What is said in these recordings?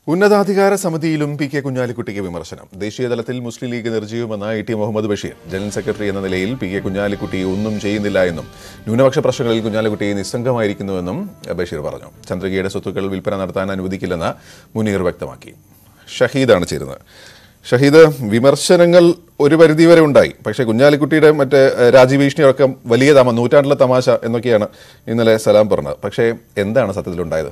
ഉന്നതാധികാര സമിതിയിലും P K കുഞ്ഞാലിക്കുട്ടിക്ക് വിമർശനം ദേശീയതലത്തിൽ മുസ്ലിം ലീഗ് നിർജ്ജീവമെന്ന E T Muhammad Basheer general secretary എന്ന നിലയിൽ പി കെ കുഞ്ഞാലിക്കുട്ടി ഒന്നും ചെയ്യുന്നില്ല എന്നും ന്യൂനപക്ഷ പ്രശ്നങ്ങളിൽ കുഞ്ഞാലിക്കുട്ടി നിസ്സംഗമായിരിക്കുന്നുവെന്നും ബഷീർ പറഞ്ഞു ചന്ദ്രികയുടെ സ്വത്തുക്കൾ വിൽപ്പന നടത്താൻ അനുവദിക്കില്ലെന്ന് മുനീർ വ്യക്തമാക്കി ഷഹീദാണ് ചേരുന്നത് ഷഹീദ് വിമർശനങ്ങൾ ഒരു പരിധിവരെ ഉണ്ടായി പക്ഷേ കുഞ്ഞാലിക്കുട്ടിയുടെ മറ്റേ ഏഹ്, രാജ്യഭീഷണിയൊക്കെ വലിയ തമ നൂറ്റാണ്ടിലെ തമാശ എന്നൊക്കെയാണ് ഇന്നലെ സലാം പറഞ്ഞത് പക്ഷേ എന്താണ് സത്യത്തിലുണ്ടായത്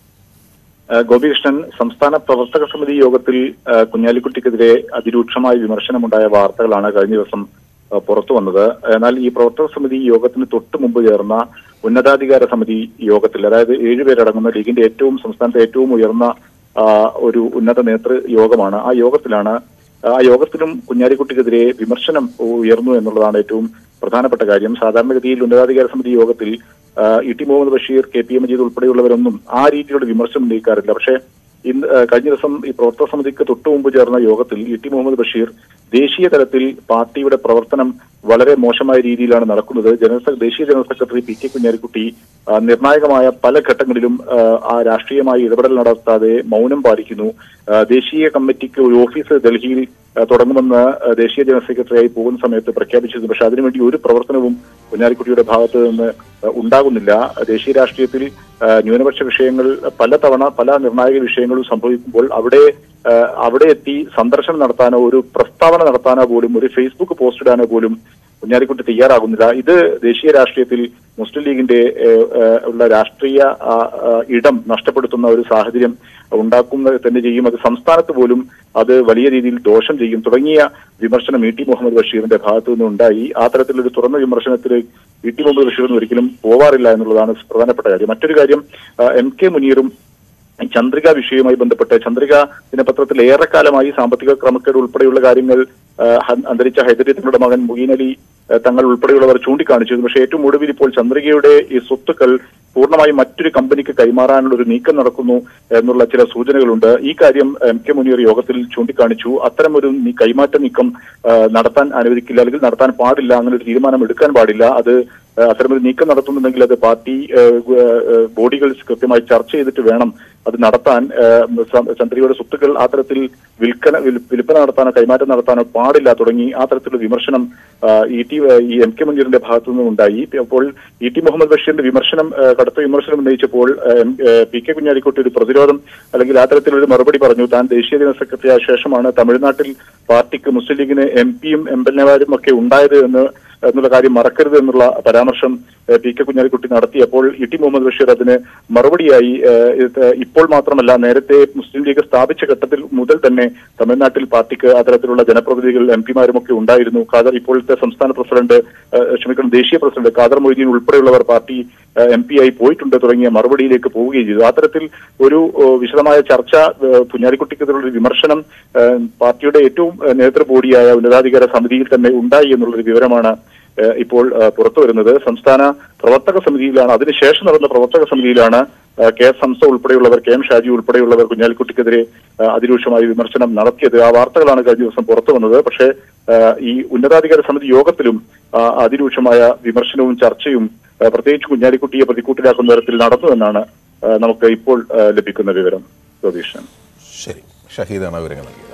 ഏഹ് ഗോപികൃഷ്ണൻ സംസ്ഥാന പ്രവർത്തക സമിതി യോഗത്തിൽ ഏഹ് കുഞ്ഞാലിക്കുട്ടിക്കെതിരെ അതിരൂക്ഷമായ വിമർശനമുണ്ടായ വാർത്തകളാണ് കഴിഞ്ഞ ദിവസം ഏഹ് പുറത്തു വന്നത് എന്നാൽ ഈ പ്രവർത്തക സമിതി യോഗത്തിന് തൊട്ട് മുമ്പ് ചേർന്ന ഉന്നതാധികാര സമിതി യോഗത്തിൽ അതായത് ഏഴുപേരടങ്ങുന്ന ലീഗിന്റെ ഏറ്റവും സംസ്ഥാനത്തെ ഏറ്റവും ഉയർന്ന ആ, ഒരു ഉന്നത നേതൃ യോഗമാണ് ആ യോഗത്തിലാണ് ആ യോഗത്തിലും കുഞ്ഞാലിക്കുട്ടിക്കെതിരെ വിമർശനം ഉയർന്നു എന്നുള്ളതാണ് ഏറ്റവും പ്രധാനപ്പെട്ട കാര്യം സാധാരണഗതിയിൽ ഉന്നതാധികാര സമിതി യോഗത്തിൽ ആ, E T Muhammad Basheer K P A Majeed ഉൾപ്പെടെയുള്ളവരൊന്നും ആ രീതിയിലുള്ള വിമർശനം ഉന്നയിക്കാറില്ല പക്ഷേ ഇന്ന് ആ, കഴിഞ്ഞ ദിവസം ഈ പ്രവർത്തക സമിതിക്ക് തൊട്ടു മുമ്പ് ചേർന്ന യോഗത്തിൽ ഇ ടി മുഹമ്മദ് ബഷീർ ദേശീയ തലത്തിൽ പാർട്ടിയുടെ പ്രവർത്തനം വളരെ മോശമായ രീതിയിലാണ് നടക്കുന്നത് ജനറൽ സെ- ദേശീയ general secretary P K Kunhalikutty ആ, നിർണായകമായ പല ഘട്ടങ്ങളിലും ആ, ആ രാഷ്ട്രീയമായി ഇടപെടൽ നടത്താതെ മൗനം പാലിക്കുന്നു ആ, ദേശീയ കമ്മിറ്റിക്ക് ഒരു ഓഫീസ് ഡൽഹിയിൽ ആ, തുടങ്ങുമെന്ന് ആ, ദേശീയ ജനറൽ സെക്രട്ടറിയായി പോകുന്ന സമയത്ത് പ്രഖ്യാപിച്ചിരുന്നു പക്ഷെ അതിനുവേണ്ടി ഒരു പ്രവർത്തനവും കുഞ്ഞാലിക്കുട്ടിയുടെ ഭാഗത്ത് നിന്ന് ആ, ഉണ്ടാകുന്നില്ല ദേശീയ രാഷ്ട്രീയത്തിൽ ആ, ന്യൂനപക്ഷ വിഷയങ്ങൾ പലതവണ പല നിർണായക വിഷയങ്ങളും സംഭവിക്കുമ്പോൾ അവിടെ ആ, അവിടെ എത്തി സന്ദർശനം നടത്താനോ ഒരു പ്രസ്താവന നടത്താനോ പോലും ഒരു ഫേസ്ബുക്ക് പോസ്റ്റ് ഇടാനോ പോലും കുഞ്ഞാലിക്കുട്ടി തയ്യാറാകുന്നില്ല ഇത് ദേശീയ രാഷ്ട്രീയത്തിൽ മുസ്ലിം ലീഗിന്റെ ഏഹ്, ഏഹ്, ഉള്ള രാഷ്ട്രീയ ആ, ആ, ഇടം നഷ്ടപ്പെടുത്തുന്ന ഒരു സാഹചര്യം ഉണ്ടാക്കുന്നത് തന്നെ ചെയ്യും അത് സംസ്ഥാനത്ത് പോലും അത് വലിയ രീതിയിൽ ദോഷം ചെയ്യും തുടങ്ങിയ വിമർശനം ഇ ടി മുഹമ്മദ് ബഷീറിന്റെ ഭാഗത്തു നിന്നുണ്ടായി ആ തരത്തിലൊരു തുറന്ന വിമർശനത്തിൽ ഇ ടി മുഹമ്മദ് ബഷീർ ഒന്നും ഒരിക്കലും പോവാറില്ല എന്നുള്ളതാണ് പ്രധാനപ്പെട്ട കാര്യം മറ്റൊരു കാര്യം ആ, എം കെ മുനീറും ഈ ചന്ദ്രിക വിഷയവുമായി ബന്ധപ്പെട്ട് ചന്ദ്രിക ദിനപത്രത്തിൽ ഏറെക്കാലമായി സാമ്പത്തിക ക്രമക്കേട് ഉൾപ്പെടെയുള്ള കാര്യങ്ങൾ ആ, ഹ- അന്തരിച്ച ഹൈദരി തങ്ങളുടെ മകൻ മുഗീൻ അലി ആ, തങ്ങൾ ഉൾപ്പെടെയുള്ളവർ ചൂണ്ടിക്കാണിച്ചിരുന്നു പക്ഷേ ഏറ്റവും ഒടുവിൽ ഇപ്പോൾ ചന്ദ്രികയുടെ ഈ സ്വത്തുക്കൾ പൂർണ്ണമായും മറ്റൊരു കമ്പനിക്ക് കൈമാറാനുള്ള ഒരു നീക്കം നടക്കുന്നു എന്നുള്ള ചില സൂചനകളുണ്ട് ഈ കാര്യം എം കെ മുനീർ യോഗത്തിൽ ചൂണ്ടിക്കാണിച്ചു അത്തരം ഒരു നീ- കൈമാറ്റ നീക്കം ആ, നടത്താൻ അനുവദിക്കില്ല അല്ലെങ്കിൽ നടത്താൻ പാടില്ല അങ്ങനെ ഒരു തീരുമാനം എടുക്കാൻ പാടില്ല അത് ആ, അത്തരമൊരു നീക്കം നടത്തുന്നുണ്ടെങ്കിൽ അത് പാർട്ടി ആ, ഗ- ആ, ബോഡികൾ കൃത്യമായി ചർച്ച ചെയ്തിട്ട് വേണം അത് നടത്താൻ ആ, സ- ചന്ദ്രികയുടെ സ്വത്തുക്കൾ ആ തരത്തിൽ വിൽക്കന വിൽ- വിൽപ്പന നടത്താനോ കൈമാറ്റം നടത്താനോ പാടില്ല തുടങ്ങി ആ തരത്തിലുള്ള വിമർശനം ആ, ഇ ടി ഈ എം കെ മുനീറിന്റെ ഭാഗത്തു നിന്നും ഉണ്ടായി അപ്പോൾ ഇ ടി മുഹമ്മദ് ബഷീറിന്റെ വിമർശനം ആ, കടുത്ത വിമർശനം ഉന്നയിച്ചപ്പോൾ ആ, എം, ആ, പി കെ കുഞ്ഞാലിക്കുട്ടി ഒരു പ്രതിരോധം അല്ലെങ്കിൽ ആ തരത്തിലൊരു മറുപടി പറഞ്ഞു താൻ ദേശീയ ജനറൽ സെക്രട്ടറി ആയ ശേഷമാണ് തമിഴ്നാട്ടിൽ പാർട്ടിക്ക് മുസ്ലിം ലീഗിന് എം പിയും എം എൽ എമാരും ഒക്കെ ഉണ്ടായത് എന്ന് എന്നുള്ള കാര്യം മറക്കരുത് എന്നുള്ള പരാമർശം ഏഹ്, പി കെ കുഞ്ഞാലിക്കുട്ടി നടത്തിയപ്പോൾ ഇ ടി മുഹമ്മദ് ബഷീർ അതിന് മറുപടിയായി ഏഹ്, ഇത് ഇപ്പോൾ മാത്രമല്ല നേരത്തെ മുസ്ലിം ലീഗ് സ്ഥാപിച്ച ഘട്ടത്തിൽ മുതൽ തന്നെ തമിഴ്നാട്ടിൽ പാർട്ടിക്ക് അത്തരത്തിലുള്ള ജനപ്രതിനിധികൾ എം പിമാരും ഒക്കെ ഉണ്ടായിരുന്നു ഖാദർ ഇപ്പോഴത്തെ സംസ്ഥാന പ്രസിഡന്റ് ഏഹ്, ക്ഷമിക്കണം ദേശീയ പ്രസിഡന്റ് ഖാദർ മൊയ്തീൻ ഉൾപ്പെടെയുള്ളവർ പാർട്ടി എം പി ആയി പോയിട്ടുണ്ട് തുടങ്ങിയ മറുപടിയിലേക്ക് പോവുകയും ചെയ്തു അത്തരത്തിൽ ഒരു ഏഹ്, വിശദമായ ചർച്ച ഏഹ്, കുഞ്ഞാലിക്കുട്ടിക്കെതിരെയുള്ള ഒരു വിമർശനം ഏഹ്, പാർട്ടിയുടെ ഏറ്റവും ഏഹ്, നേതൃ ബോഡിയായ ഉന്നതാധികാര സമിതിയിൽ തന്നെ ഉണ്ടായി എന്നുള്ളൊരു വിവരമാണ് ഏഹ്, ഇപ്പോൾ ഏഹ്, പുറത്തു വരുന്നത് സംസ്ഥാന പ്രവർത്തക സമിതിയിലാണ് അതിനുശേഷം നടന്ന പ്രവർത്തക സമിതിയിലാണ് ഏഹ്, കെ എസ് ഹംസ ഉൾപ്പെടെയുള്ളവർ കെ എം ഷാജി ഉൾപ്പെടെയുള്ളവർ കുഞ്ഞാലിക്കുട്ടിക്കെതിരെ ഏഹ്, അതിരൂക്ഷമായ വിമർശനം നടത്തിയത് ആ വാർത്തകളാണ് കഴിഞ്ഞ ദിവസം പുറത്തു വന്നത് പക്ഷേ ഏഹ്, ഈ ഉന്നതാധികാര സമിതി യോഗത്തിലും ആ, അതിരൂക്ഷമായ വിമർശനവും ചർച്ചയും ഏഹ്, പ്രത്യേകിച്ച് കുഞ്ഞാലിക്കുട്ടിയെ പ്രതിക്കൂട്ടിലാക്കുന്ന തരത്തിൽ നടന്നു എന്നാണ് ഏഹ്, നമുക്ക് ഇപ്പോൾ ഏഹ്, ലഭിക്കുന്ന വിവരം സ്വതീഷൻ ശരി ഷഹീദാണ് വിവരങ്ങൾ നൽകിയത്